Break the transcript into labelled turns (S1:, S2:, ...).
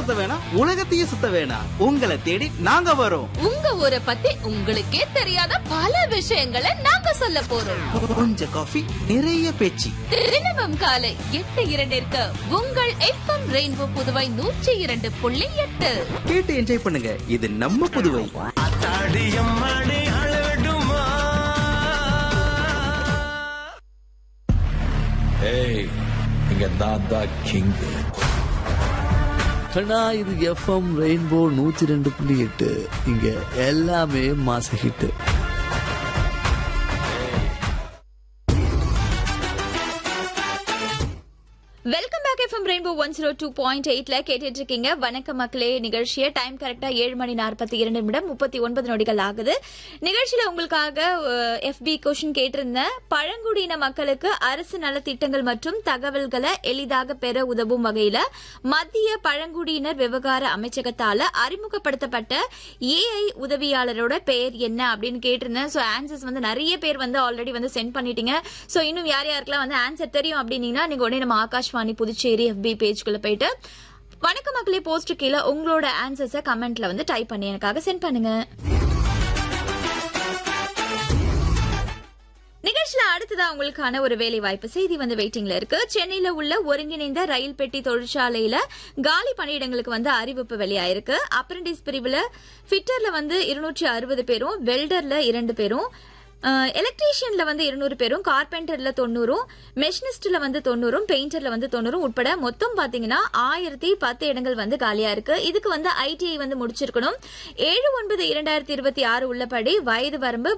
S1: சுத்த வேணாம் உலகத்தையே சுத்த வேணாம் உங்களை தேடி நாங்க வரோம்
S2: உங்க ஊரை பத்தி உங்களுக்கே தெரியாத பல விஷயங்களை நாங்க சொல்ல போறோம்
S1: கொஞ்சம் காஃபி நிறைய பேச்சு
S2: தினமும் காலை எட்டு இரண்டிற்கு உங்கள் எஃப்எம் ரெயின்போ புதுவை நூற்றி இரண்டு புள்ளி எட்டு
S1: கேட்டு என்ஜாய் பண்ணுங்க இது நம்ம புதுவை
S3: அத்தாடியம்மாடி அளவிடுமா ஏய் இங்க நான் தான் கிங்
S4: கண்ணா இது எஃப்எம் ரெயின்போ நூத்தி ரெண்டு புள்ளி எட்டு இங்க எல்லாமே மாச hit
S5: welcome back FM rainbow one zero two point எயிட்ல கேட்டுட்டு இருக்கீங்க வணக்க மக்களே நிகழ்ச்சியை டைம் கரெக்டா ஏழு மணி நாற்பத்தி இரண்டு நிமிடம் முப்பத்தி ஒன்பது நொடிகள் ஆகுது நிகழ்ச்சியில உங்களுக்காக எஃபி கொஷின் கேட்டிருந்தேன் பழங்குடியின மக்களுக்கு அரசு நலத்திட்டங்கள் மற்றும் தகவல்களை எளிதாக பெற உதவும் வகையில மத்திய பழங்குடியினர் விவகார அமைச்சகத்தால அறிமுகப்படுத்தப்பட்ட ஏஐ உதவியாளரோட பெயர் என்ன அப்படின்னு கேட்டிருந்தேன் ஸோ ஆன்சர்ஸ் வந்து நிறைய பேர் வந்து ஆல்ரெடி வந்து சென்ட் பண்ணிட்டீங்க ஸோ இன்னும் யார் யாருக்கெல்லாம் வந்து ஆன்சர் தெரியும் அப்படின்னீங்கன்னா நீங்க உடனே நம்ம ஆகாஷ்வாணி புதுச்சேரி எஃபி பேஜ்குள்ள போயிட்டு வணக்க மக்களே போஸ்ட் கீழே உங்களோட ஆன்சர்ஸை கமெண்ட்ல வந்து டைப் பண்ணி எனக்காக சென்ட் பண்ணுங்க நிகழ்ச்சியில அடுத்ததா உங்களுக்கான ஒரு வேலை வாய்ப்பு செய்தி வந்து வெயிட்டிங்ல இருக்கு சென்னையில உள்ள ஒருங்கிணைந்த ரயில் பெட்டி தொழிற்சாலையில காலி பணியிடங்களுக்கு வந்து அறிவிப்பு வெளியாயிருக்கு அப்ரண்டிஸ் பிரிவுல ஃபிட்டர்ல வந்து இருநூற்றி அறுபது பேரும் வெல்டர்ல இரண்டு பேரும் எலக்ட்ரீஷியன்ல வந்து இருநூறு பேரும் கார்பெண்டர்ல தொண்ணூறும் மெஷினிஸ்ட்ல வந்து தொண்ணூறும் பெயிண்டர்ல வந்து தொண்ணூறும் உட்பட மொத்தம் பாத்தீங்கன்னா ஆயிரத்தி பத்து இடங்கள் வந்து காலியா இருக்கு இதுக்கு வந்து ஐடிஐ வந்து முடிச்சிருக்கணும் ஏழு ஒன்பது இரண்டாயிரத்தி இருபத்தி ஆறு உள்ளபடி வயது வரம்பு